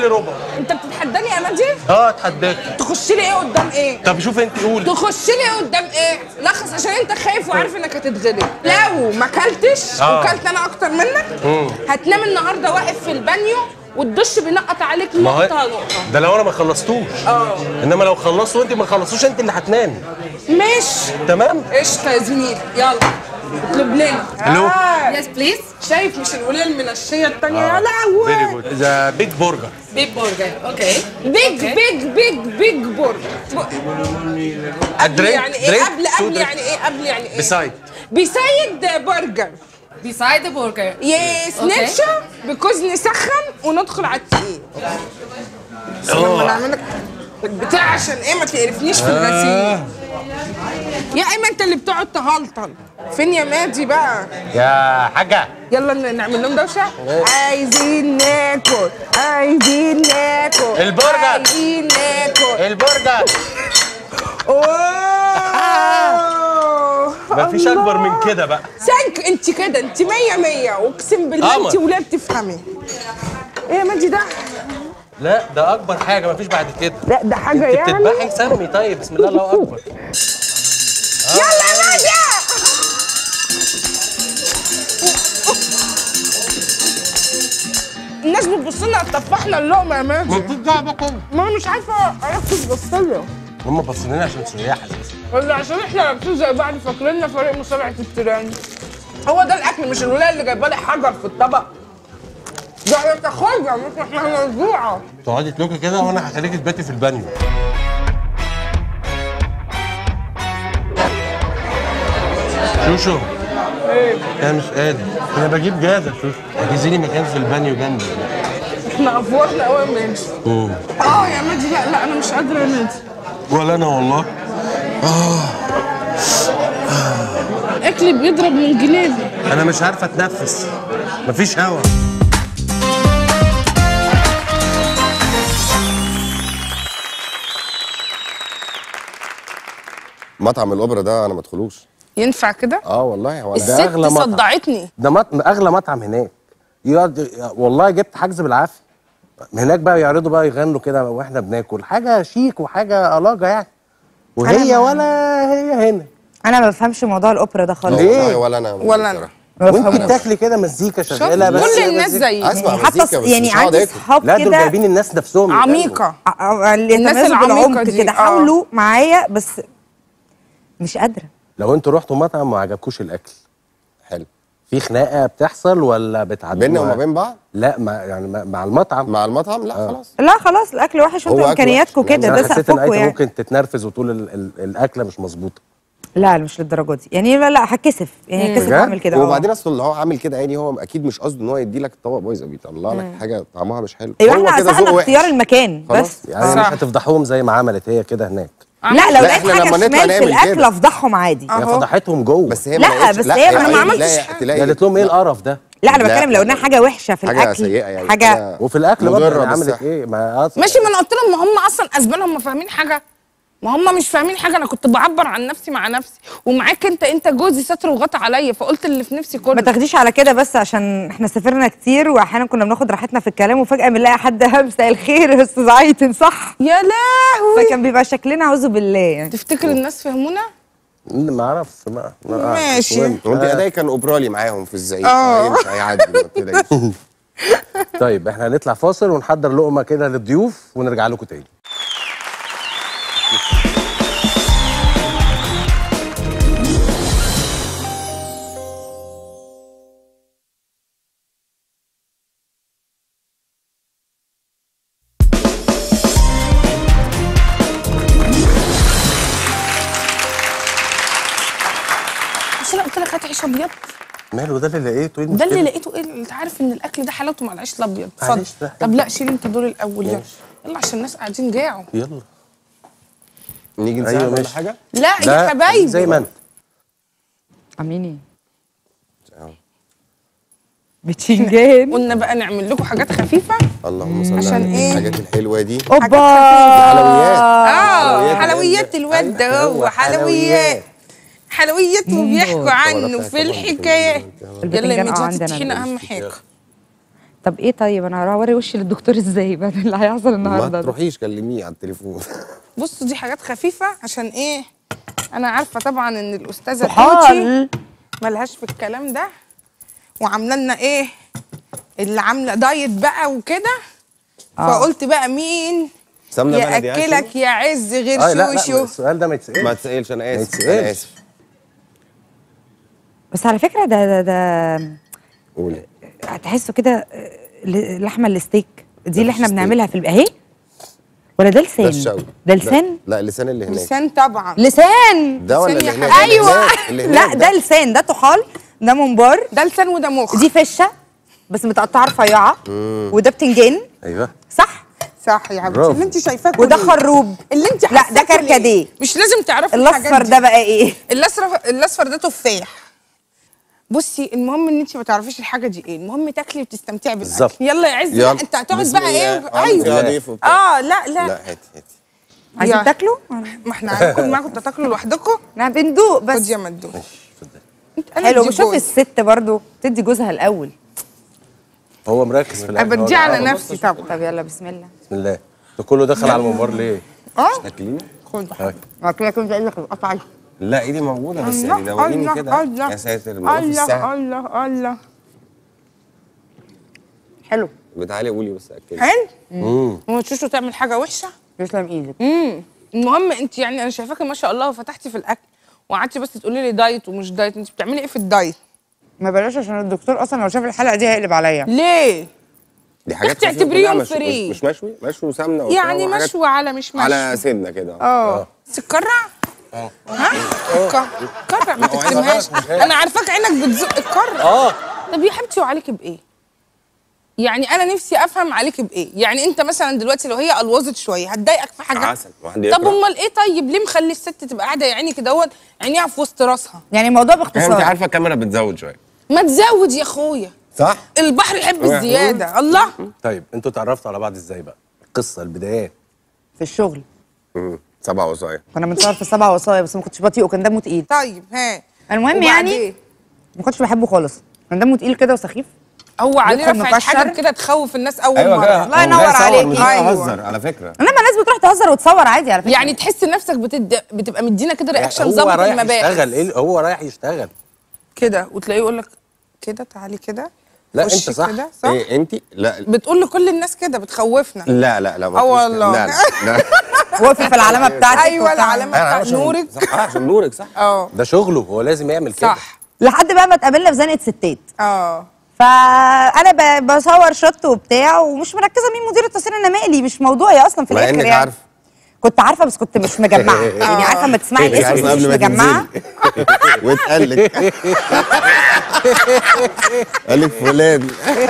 ربع انت بتتحداني يا ماجي اه اتحداك تخش لي ايه قدام ايه طب شوف انت قولي تخش لي ايه قدام ايه لخص عشان انت خايف وعارف انك هتتغلب لو ما اكلتش آه. وكلت انا اكتر منك هتنام النهارده واقف في البانيو والدش بينقط عليك ما هو نقطه نقطه ده لو انا ما خلصتوش اه انما لو خلصت وانت ما خلصتوش انت اللي هتنامي ماشي تمام قشطه يا زميلي يلا اطلب لنا الو. آه. يس بليز شايف مش الوليه المنشيه التانيه يا فيري لهوي جود ذا بيج برجر بيج برجر اوكي بيج بيج بيج بيج برجر قبل درينك- يعني ايه درينك؟ قبل تو قبل درينك. يعني ايه قبل يعني ايه بسايد بيسيد برجر beside the burger يس أوكي. نتشا بكوز نسخن وندخل على التقيل لما نعمل لك البتاع عشان ايه ما تقرفنيش في الغسيل يا ايمن انت اللي بتقعد تهلطل فين يا مادي بقى يا حاجه يلا ن- نعمل لهم دوشه عايزين ناكل عايزين ناكل البرجر. عايزين ناكل البرجر اوه مفيش الله. اكبر من كده بقى سانك انت كده انت مية مية اقسم بالله قمر. انت ولا بتفهمي ايه يا مادي ده لا ده اكبر حاجه مفيش بعد كده لا ده حاجه انت يعني بتذبحي سمي طيب بسم الله الله اكبر يلا يا مادي الناس بتبص لنا تطفحنا اللقمه يا مادي مفيش دعوه كده ما انا مش عارفه اركز بص لي هم باصين لنا عشان سياح اساسا ولا عشان احنا لابسين زي بعض فاكريننا فريق مصارعه التيران هو ده الاكل مش الولايه اللي جايبه لي حجر في الطبق ده احنا تاخدها مش احنا هنرجوعها تقعدي تلوكي كده وانا هخليكي تباتي في البانيو شوشو انا مش قادر انا بجيب جاز يا شوشو احجزي لي مكان في البانيو جنبي احنا افورنا قوي يا مادي مم. اه يا مادي لا لا انا مش قادره يا مادي ولا انا والله اكل بيضرب من جنابي انا مش عارفه اتنفس مفيش هوا مطعم الاوبرا ده انا ما ادخلوش ينفع كده اه والله هو الست ده أغلى مطعم. صدعتني ده مط... اغلى مطعم هناك يقعد والله جبت حجز بالعافيه هناك بقى يعرضوا بقى يغنوا كده واحنا بناكل حاجه شيك وحاجه الاجه يعني وهي أنا- ولا هي هنا انا ما بفهمش موضوع الاوبرا ده خالص ليه؟ والله ولا انا ولا أنا. بصراحة. ما ممكن بفهموش تاكلي كده مزيكا شغاله بس كل الناس مزيكا. زيي اسمع حتى مزيكا ص- بس يعني مش هقعد عندي اكل صحاب لا دول كده جايبين الناس نفسهم يغنوا. عميقه ع- ع- اللي الناس يتميزوا العميقة بالعمق دي، كده آه. حاولوا معايا بس مش قادره لو انتوا رحتوا مطعم وما عجبكوش الاكل حلو في خناقه بتحصل ولا بتعدوها بيننا وما بين بعض لا ما يعني ما- مع المطعم مع المطعم لا خلاص لا خلاص الاكل وحش هو وانتوا أكل امكانياتكم وحش. كده انا ده حسيت ان سقفكم انت يعني ممكن تتنرفز وتقول ال- ال- الاكله مش مظبوطه لا مش للدرجه دي يعني لا لا هتكسف يعني هتكسف بجد؟ اعمل كده آه. وبعدين اصل اللي هو عامل كده يعني هو اكيد مش قصده ان هو يدي لك الطبق بايظ او بيطلع لك حاجه طعمها مش حلو ايوه هو احنا كده ذوقه اسأنا وحش. اختيار المكان خلاص. بس يعني صح. مش هتفضحوهم زي ما عملت هي كده هناك لا لو لا، لقيت إحنا حاجه لما نطلع شمال في نعمل الاكل كده. افضحهم عادي هي فضحتهم جوه بس هي لا، ما لقيتش- بس لا هي ما تلاقي- أنا ما تلاقي- عملتش تلاقي هي قالت لهم ايه القرف ده لا انا لا، بتكلم لو لا، انها لا. حاجه وحشه في حاجه الاكل سيئه يعني حاجه وفي الاكل برضه مضرة يعني عملت بالصحة. ايه ما أص- ماشي ما انا قلت لهم ما هم اصلا اسبان هم فاهمين حاجه ما هم مش فاهمين حاجه انا كنت بعبر عن نفسي مع نفسي ومعاك انت انت جوزي ستر وغطى عليا فقلت اللي في نفسي ما كله تاخديش على كده بس عشان احنا سافرنا كتير واحيانا كنا بناخد راحتنا في الكلام وفجاه بنلاقي حد مساء الخير يا استاذ عايتن صح يا لهوي فكان بيبقى شكلنا اعوذ بالله يعني تفتكر الناس فهمونا ما اعرفش ما ما- ماشي. المهم. وانت آه، ادائي كان اوبرالي معاهم في الزعيم آه. هيمشي هيعدي ما تقلقيش. طيب احنا هنطلع فاصل ونحضر لقمه كده للضيوف ونرجع لكم تاني مش انا قلت لك هات عيش ابيض ماله ده اللي لقيته ايه ده اللي المشكلة؟ لقيته ايه انت عارف ان الاكل ده حلاوته مع العيش الابيض معلش اتفضل ده طب لا شيل انت دول الاول يلا ماشي. يلا عشان الناس قاعدين جاعوا يلا نيجي أيوة نساعد ولا ماشي. حاجه لا لا، يا حبايبي زي ما انت عاملين ايه بتشنجان قلنا بقى نعمل لكم حاجات خفيفه اللهم صل عشان على إيه؟ الحاجات الحلوه دي اوبا حلويات اه حلويات حلويات الواد ده أيوة، هو حلويات حلويات وبيحكوا طبعا عنه بتاعت في طبعا الحكايات يلا البتنجان يا اه ميجي عندنا الطحينه اهم حاجه طب ايه طيب انا هروح اوري وشي للدكتور ازاي بقى اللي هيحصل ما النهارده ده؟ تروحيش كلميه على التليفون بصوا دي حاجات خفيفه عشان ايه انا عارفه طبعا ان الاستاذه توتي طحال ملهاش في الكلام ده وعامله لنا ايه اللي عامله دايت بقى وكده فقلت بقى مين سمنه بلدي يا ياكلك يا عز غير اه لا لا شوشو السؤال ده ما يتسالش ما تسالش انا اسف يتسألش. انا اسف بس على فكره ده ده ده قولي هتحسوا كده آه، ل- لحمه الستيك دي اللي احنا الستيك. بنعملها في الب- اهي ولا ده ده لسان الشوي ده لسان لا, لا لسان اللي هناك لسان طبعا لسان ده ولا لسان اللي يا هناك حبيبي. اللي ايوه هناك- اللي لا هناك ده لسان ده طحال ده ممبار ده لسان وده مخ دي فشه بس متقطعه رفيعه وده بتنجان ايوه صح صح يا حبيبتي برافو. اللي انت شايفاه وده كله. خروب اللي انت لا ده حاساه كله كركديه إيه؟ مش لازم تعرفي الاصفر الحاجات دي. ده بقى ايه الاصفر الاصفر ده تفاح بصي المهم ان انت ما تعرفيش الحاجه دي ايه المهم تاكلي وتستمتعي بالاكل بالظبط. يلا يا عز يلا. لا انت هتقعد بسم بقى الله. ايه آه، فيها ضيف وبتاع. اه لا لا, لا هاتي هاتي عايزين يا. تاكلوا ما احنا هناكل معاكم انتوا تاكلوا لوحدكم احنا بندوق خد بس يا مندوب حلو بشوف الست برضو تدي جوزها الاول هو مركز في الاكل ابدي هو على قاعد. نفسي طبعا طب يلا بسم الله بسم الله ده كله دخل على الممبار ليه؟ اه تاكليني خد ما كده كنت قايل لك قطعي لا ايدي موجوده بس يعني الله دوقيني الله كده الله يا ساتر الموضوع في الله الساعه الله الله حلو بتعالي قولي بس اكلي حلو امم وما تشوشوا تعمل حاجه وحشه يسلم ايدك امم المهم انت يعني انا شايفاكي ما شاء الله وفتحتي في الاكل وقعدتي بس تقولي لي دايت ومش دايت انت بتعملي ايه في الدايت ما بلاش عشان الدكتور اصلا لو شاف الحلقه دي هيقلب عليا ليه دي حاجات تختي خفيفة اعتبريهم كلها، مش- فري. مش, مش مشوي مشوي وسمنه وبتاع يعني وحاجات مشوي على مش مشوي على سنه كده اه تكرع ها ك- كرع ما تكتمهاش انا عارفاك عينك بتزق الكرع اه طب يا حبيبتي وعليك بايه يعني انا نفسي افهم عليك بايه يعني انت مثلا دلوقتي لو هي الوظت شويه هتضايقك في حاجه عسل واحد طب يكره. امال ايه طيب ليه مخلي الست تبقى قاعده يا عيني كده اهوت عينيها في وسط راسها يعني الموضوع هي انت باختصار عارفه الكاميرا بتزود شويه ما تزود يا اخويا صح البحر يحب واحد. الزياده الله طيب انتوا اتعرفتوا على بعض ازاي بقى؟ القصه البدايات في الشغل مم. سبع وصايا كنا بنصور في السبع وصايا بس ما كنتش بطيء وكان دمه تقيل طيب ها المهم يعني وبعدين؟ ما كنتش بحبه خالص كان دمه تقيل كده وسخيف هو عليه يدخل رفع الحاجب مكشر. كده تخوف الناس اول ايوه مره كده الله هو ينور جاي يصور عليكي. مش جاي أيوة. يهزر على فكره انما الناس بتروح تهزر وتصور عادي على فكره يعني تحس نفسك بتد... بتبقى مدينا كده رياكشن هو ظابط رايح المباحث يشتغل ايه هو رايح يشتغل كده وتلاقيه يقول لك كده تعالي كده لا خشي انت صح كده صح ايه انت لا بتقول لكل الناس كده بتخوفنا لا لا لا ما آه تقولش والله. كده. لا لا لا واقف في العلامه بتاعتك ايوه وبتاع. العلامه أيوة، بتاع عشان- نورك صح آه، عشان نورك صح اه ده شغله هو لازم يعمل كده صح لحد بقى ما اتقابلنا في زنقه ستات اه فانا ب- بصور شوت وبتاع ومش مركزه مين مدير التصوير انا مالي مش موضوعي اصلا في مع الاخر انك يعني عارف كنت عارفه بس كنت مش مجمعه يعني عارفه لما تسمعي انت الاسم عارفة بس مش قبل ما مجمعه تنزلي واتقال لك قال لك فلان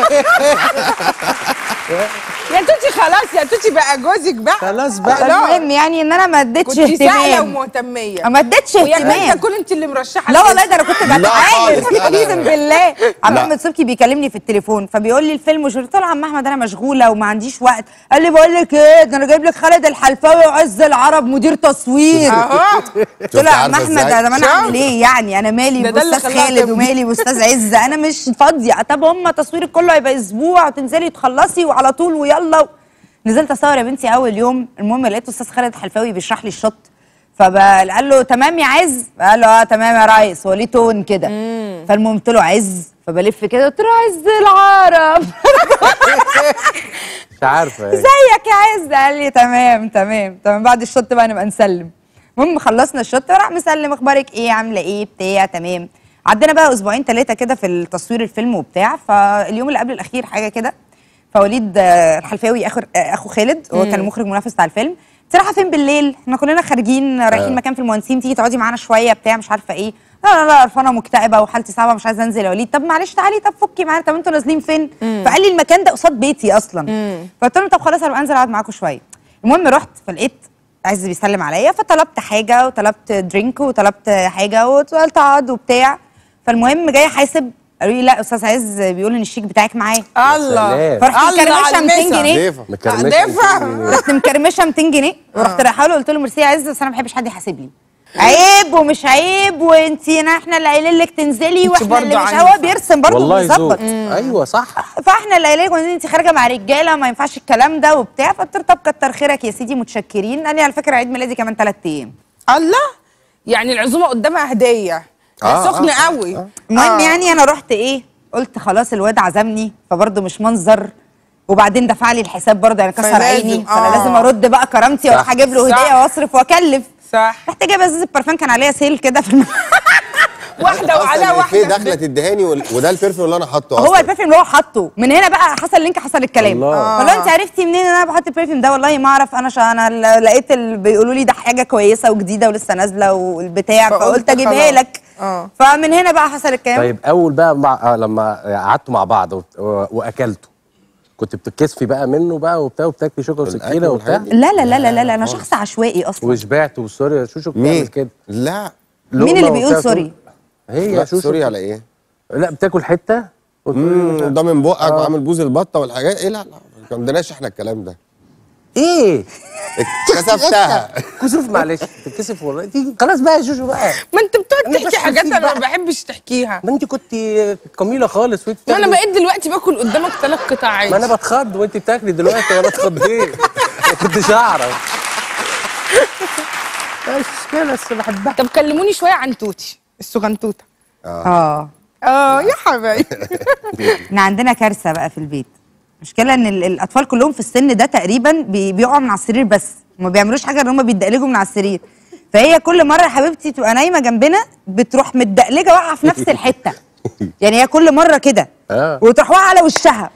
يا توتي خلاص يا توتي بقى جوزك بقى خلاص بقى المهم يعني ان انا ما اديتش كنت سهله اهتمام ومهتميه ما اديتش ويا كنت اهتمام تكون انت اللي مرشحه لا والله ده انا كنت بتعامل خالص، لا، لا، لا. اقسم بالله عم لا. احمد صبحي بيكلمني في التليفون فبيقول لي الفيلم وش قلت له يا عم احمد انا مشغوله وما عنديش وقت قال لي بقول لك ايه ده انا جايب لك خالد الحلفاوي وعز العرب مدير تصوير اهو قلت له يا عم عارفة احمد إزاي؟ انا ما انا اعمل ايه يعني انا مالي ده ده اللي باستاذ خلاها خالد تمضي. ومالي باستاذ عز انا مش فاضيه طب هم تصويرك كله هيبقى اسبوع وتنزلي تخلصي وعلى طول ويلا نزلت اصور يا بنتي اول يوم المهم لقيت استاذ خالد الحلفاوي بيشرح لي الشط فقال له تمام يا عز قال له اه تمام يا ريس هو ليه تون كده فالمهم قلت له عز فبلف كده قلت له عز العرب مش عارفه يعني. ازيك يا عز قال لي تمام تمام تمام بعد الشوت بقى نبقى نسلم المهم خلصنا الشوت وراح مسلم اخبارك ايه عامله ايه بتاع تمام عدينا بقى اسبوعين ثلاثه كده في التصوير الفيلم وبتاع فاليوم اللي قبل الاخير حاجه كده فوليد آه، الحلفاوي اخو آه، اخو خالد هو كان المخرج منافس بتاع الفيلم انت رايحه فين بالليل احنا كلنا خارجين رايحين مكان في المهندسين تيجي تقعدي معانا شويه بتاع مش عارفه ايه لا لا لا قرفانه مكتئبه وحالتي صعبه مش عايزه انزل يا وليد طب معلش تعالي طب فكي معانا طب انتوا نازلين فين فقال لي المكان ده قصاد بيتي اصلا فقلت له طب خلاص هبقى انزل اقعد معاكم شويه المهم رحت فلقيت عز بيسلم عليا فطلبت حاجه وطلبت درينك وطلبت حاجه وقلت اقعد وبتاع فالمهم جاي حاسب قالوا لي لا استاذ عز بيقول ان الشيك بتاعك معاه الله سلام. فرحت الله مكرمشه على 200 المسا. جنيه ضيفه مكرمشه دافع. رحت مكرمشه 200 جنيه ورحت رايحه له قلت له ميرسي يا عز بس انا ما بحبش حد يحاسب لي عيب ومش عيب وانتي احنا اللي قايلين لك تنزلي انتي واحنا اللي برضه مش عنيفة. هو بيرسم برضه والله ذوق بيظبط ايوه صح فاحنا اللي قايلين لك ان انت خارجه مع رجاله ما ينفعش الكلام ده وبتاع فقلت له طب كتر خيرك يا سيدي متشكرين قال لي على فكره عيد ميلادي كمان ثلاث ايام الله يعني العزومه قدامها هديه آه، آه سخنه آه، قوي المهم يعني انا رحت ايه قلت خلاص الواد عزمني فبرضه مش منظر وبعدين دفع لي الحساب برضه يعني كسر فلازم- عيني فانا آه. لازم ارد بقى كرامتي واروح اجيب له صح. هديه واصرف واكلف صح رحت جايبه ازازه برفان كان عليها سيل كده في الم... واحده وعلى اصلا في واحده داخله تدهاني وال- وده البرفيوم اللي انا حاطه هو اصلا البرفيوم اللي هو حاطه من هنا بقى حصل اللينك حصل الكلام الله. فلو انت عرفتي منين ان انا بحط البرفيوم ده والله ما اعرف انا شا انا ل- لقيت ال... بيقولوا لي ده حاجه كويسه وجديده ولسه نازله والبتاع فقلت فقلت اجيبها خلاص. لك اه. فمن هنا بقى حصل الكلام طيب اول بقى مع... آه، لما قعدتوا مع بعض و... و... واكلتوا كنت بتتكسفي بقى منه بقى وبتاع وبتاكلي شوكه الأكل وسكينه وبتاع والحاجات دي؟ لا لا لا لا لا, لا انا شخص عشوائي اصلا وشبعت وسوري شوشو بتعمل مين كده لا مين اللي لقمة بيقول وبتاع سوري؟ هي لا شوشو سوري على ايه لا بتاكل حته مم، ده من بقك وعامل بوز البطه والحاجات ايه لا لا ما عندناش احنا الكلام ده ايه اتكسفتها كسوف معلش تتكسف والله تيجي خلاص بقى يا شوشو بقى ما انت بتقعد أنا بس تحكي حاجات خفيف انا ما بقى. بحبش تحكيها ما انت كنت جميله خالص وانت وانا بتاكلي- بقيت دلوقتي باكل قدامك ثلاث قطع عيش ما انا بتخض وانت بتاكلي دلوقتي وانا اتخضيت ما كنتش اعرف مش مشكله بس بحبها طب كلموني شويه عن توتي السجنتوته اه اه يا حبايبي احنا عندنا كارثه بقى في البيت المشكله ان ال- الاطفال كلهم في السن ده تقريبا بي- بيقعوا من على السرير بس ما بيعملوش حاجه ان هم بيتدقلجوا من على السرير فهي كل مره يا حبيبتي تبقى نايمه جنبنا بتروح متدقلجه واقعه في نفس الحته يعني هي كل مره كده آه. وتروح واقعه على وشها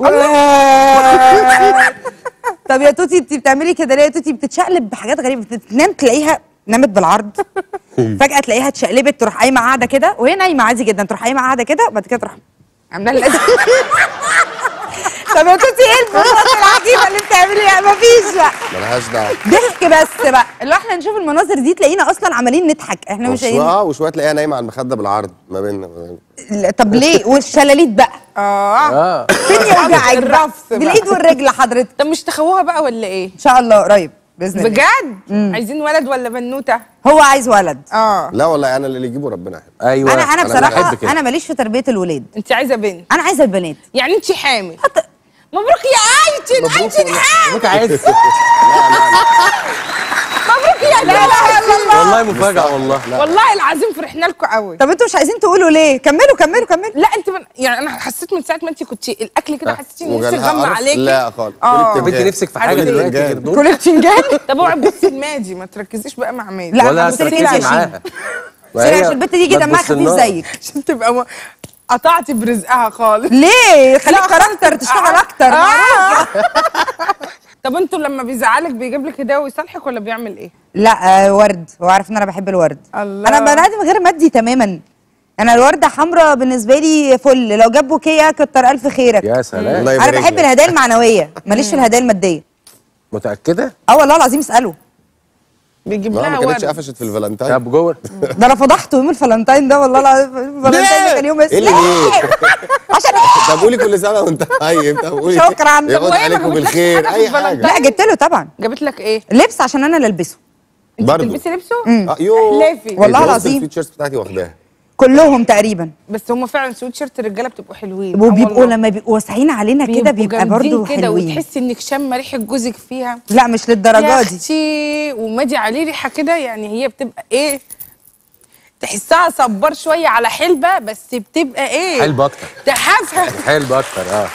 طب يا توتي انت بتعملي كده ليه يا توتي بتتشقلب بحاجات غريبه بتنام تلاقيها نامت بالعرض فجاه تلاقيها اتشقلبت تروح قايمه قاعده كده وهي نايمه عادي جدا تروح قايمه قاعده كده وبعد كده تروح عامله لازم طب يا توتي ايه البطاطا العجيبه اللي بتعمليها مفيش بقى ملهاش دعوه ضحك بس بقى اللي هو احنا نشوف المناظر دي تلاقينا اصلا عمالين نضحك احنا مش وشوية- قايلين اه وشويه تلاقيها نايمه على المخده بالعرض ما بيننا ما بيننا. طب ليه والشلاليت بقى اه اه فين يوجعك بقى الرفس بقى. بالايد والرجل حضرتك طب مش تخوها بقى ولا ايه ان شاء الله قريب باذن الله بجد عايزين ولد ولا بنوته هو عايز ولد اه لا والله انا اللي يجيبه ربنا يحب ايوه انا انا أنا بصراحه بحب كده. انا ماليش في تربيه الولاد انت عايزه بنت انا عايزه البنات يعني انت حامل مبروك يا ايتن ايتن حامل ممكن عايز مبروك يا لا لا لا والله مفاجاه والله والله العظيم فرحنا لكم قوي طب انتوا مش عايزين تقولوا ليه كملوا كملوا كملوا لا انت من... يعني انا حسيت من ساعه ما انت كنت الاكل كده حسيت ان نفسي وجالها غمى قرف؟ عليكي لا خالص آه. كل طب انت التنجان. نفسك في حاجه عادي دلوقتي جدا. غير دول كل الفنجان طب اوعي تبصي لماجي ما تركزيش بقى مع ماجي لا، ولا بصي تركزي كده عشان- معاها ما سوري هي عشان البت دي ما دمها خفيف تبصلناش. زيك عشان تبقى م... قطعتي برزقها خالص ليه خليك كاركتر تشتغل اكتر آه. طب انتوا لما بيزعلك بيجيب لك هديه ويصالحك ولا بيعمل ايه؟ لا آه ورد هو عارف ان انا بحب الورد الله. انا بني ادم غير مادي تماما انا الورده حمراء بالنسبه لي فل لو جاب بوكيه كتر الف خيرك يا سلام الله انا يبارك بحب لك. الهدايا المعنويه ماليش في الهدايا الماديه متاكده اه والله العظيم اساله بيجيب ما لها ما كانتش ورد قفشت في الفالنتين طب جوه ده انا فضحته يوم الفالنتين ده والله العظيم الفالنتين ده كان يوم ايه اللي اسود ليه؟ عشان إيه؟ طب قولي كل سنه وانت طيب طب قولي شكراً. طب يعود وإيه، ما عليكم جابتلكش بالخير حاجة في اي الفالنتين؟ حاجه لا جبت له طبعا جابت لك ايه؟ لبس عشان انا اللي البسه انت برضه. بتلبسي لبسه؟ اه يوه احلافي. والله الجواز العظيم. الفيتشرز بتاعتي واخداها كلهم تقريبا بس هم فعلا سويت شيرت الرجاله بتبقوا حلوين آه وبيبقوا والله. لما بيبقوا واسعين علينا كده بيبقى جامدين برضو كده حلوين وتحسي انك شامه ريحه جوزك فيها لا مش يا للدرجه دي اختي ومادي عليه ريحه كده يعني هي بتبقى ايه تحسها صبار شويه على حلبه بس بتبقى ايه حلب اكتر تحفها حلب اكتر اه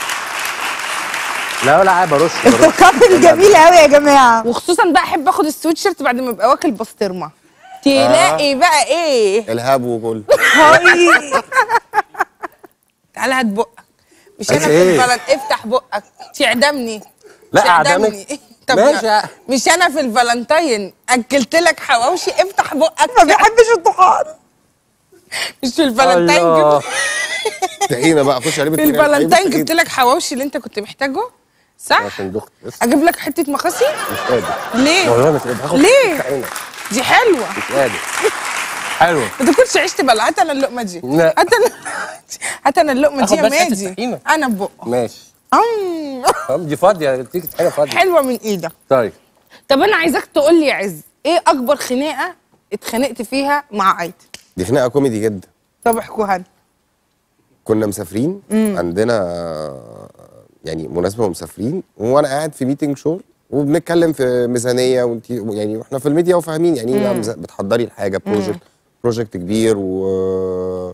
لا ولا عيب برش انتوا برش. كابل جميل قوي يا جماعه وخصوصا بقى احب اخد السويت شيرت بعد ما ابقى واكل بسطرمه تلاقي بقى ايه الهاب وكل هاي تعالى هات بقك مش عايز انا في إيه؟ الفلن افتح بقك تعدمني لا، تعدمني. أعدمك. طب ماشي. لا، مش انا في الفالنتين اكلت لك حواوشي افتح بقك ما بيحبش الطحال مش في الفالنتين الله. جبت طحينه بقى خش عليه في بالطحينة. الفالنتين طحينة. جبت لك حواوشي اللي انت كنت محتاجه صح عشان دخت بس اجيب لك حته مخاسي مش قادر ليه والله مش قادر هاخد ليه؟ طحينة. دي حلوه مش قادر حلو ما تكونش عشت بلا هات انا اللقمه دي لا. هات انا هات انا اللقمه دي آخد يا بس حتة ماجي طحينة. انا ببق ماشي أم. طب دي فاضيه تيجي حاجه فاضيه حلوه من ايدك طيب طب انا عايزاك تقول لي يا عز ايه اكبر خناقه اتخانقت فيها مع ايتن دي خناقه كوميدي جدا طب احكوها لنا كنا مسافرين عندنا يعني مناسبه ومسافرين وانا قاعد في ميتنج شغل وبنتكلم في ميزانيه وانت يعني واحنا في الميديا وفاهمين يعني ايه بقى ميزا- بتحضري الحاجه بروجكت بروجكت كبير و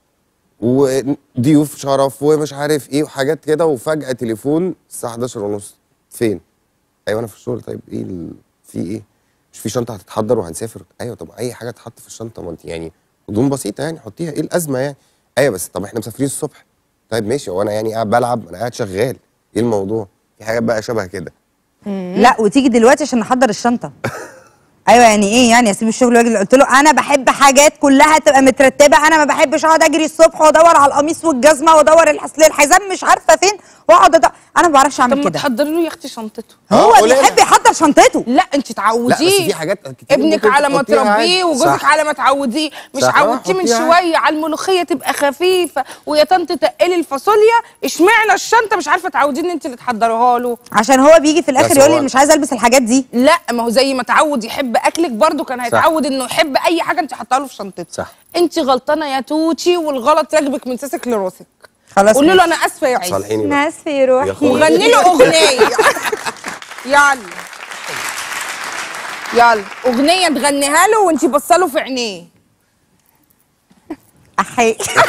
وضيوف شرف ومش عارف ايه وحاجات كده وفجاه تليفون الساعه 11 ونص فين؟ ايوه انا في الشغل طيب ايه ال... في ايه؟ مش في شنطه هتتحضر وهنسافر ايوه طب اي حاجه تحط في الشنطه ما انت يعني هدوم بسيطه يعني حطيها ايه الازمه يعني ايوه بس طب احنا مسافرين الصبح طيب ماشي هو انا يعني قاعد بلعب انا قاعد شغال ايه الموضوع؟ في حاجات بقى شبه كده لا وتيجي دلوقتي عشان نحضر الشنطه ايوه يعني ايه يعني اسيب الشغل واجي قلت له انا بحب حاجات كلها تبقى مترتبه انا ما بحبش اقعد اجري الصبح وادور على القميص والجزمه وادور الحصل الحزام مش عارفه فين واقعد أدور. انا ما بعرفش طب اعمل ما كده تحضري له يا اختي شنطته هو آه، قولي لها. بيحب يحضر شنطته لا انت لا بس تعوديه في حاجات كتير ابنك ممكن على ما تحطيها عادي. تربيه وجوزك صح. على ما تعوديه مش صح. عودتيه من حطيها عادي. شويه على الملوخيه تبقى خفيفه ويا طنط تقلي الفاصوليا اشمعنى الشنطه مش عارفه تعوديه ان انت اللي تحضريها له عشان هو بيجي في الاخر بس يقول لي هو- مش عايز البس الحاجات دي لا ما هو زي ما تعود يحب اكلك برضه كان هيتعود انه يحب اي حاجه انت حاطها له في شنطته صح. انت غلطانه يا توتي والغلط راكبك من ساسك لراسك خلاص قولي له ماشي. انا اسفه يا عيسى صالحيني بقى. ناس في روحي يا أخويا. وغني له اغنيه يلا يلا اغنيه تغنيها له وانت باصه في عينيه احي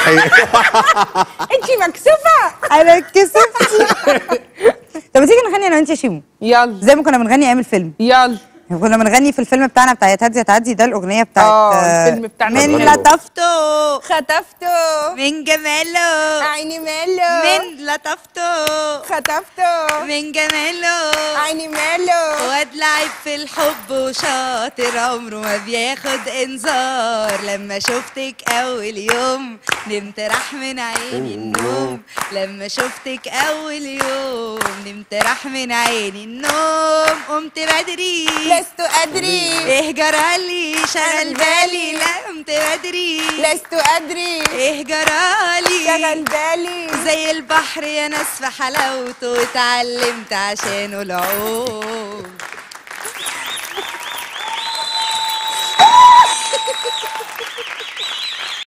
انت مكسوفه انا اتكسفت طب ما تيجي نغني انا وانت يا شيمو يلا زي ما كنا بنغني ايام الفيلم يلا كنا بنغني في الفيلم بتاعنا بتاع يا تعدي يا تعدي ده الاغنيه بتاعت آه، آه، الفيلم بتاعنا من بنغني. لطفته خطفته من جماله عيني ماله من لطفته خطفته من جماله عيني ماله واد لعب في الحب وشاطر عمره ما بياخد انذار لما شفتك اول يوم نمت راح من عيني النوم لما شفتك اول يوم نمت راح من عيني النوم قمت بدري لست ادري ايه جرالي شغل بالي لا قمت بدري لست ادري ايه جرالي شغل بالي زي البحر يا ناس في حلاوته واتعلمت عشانه العوم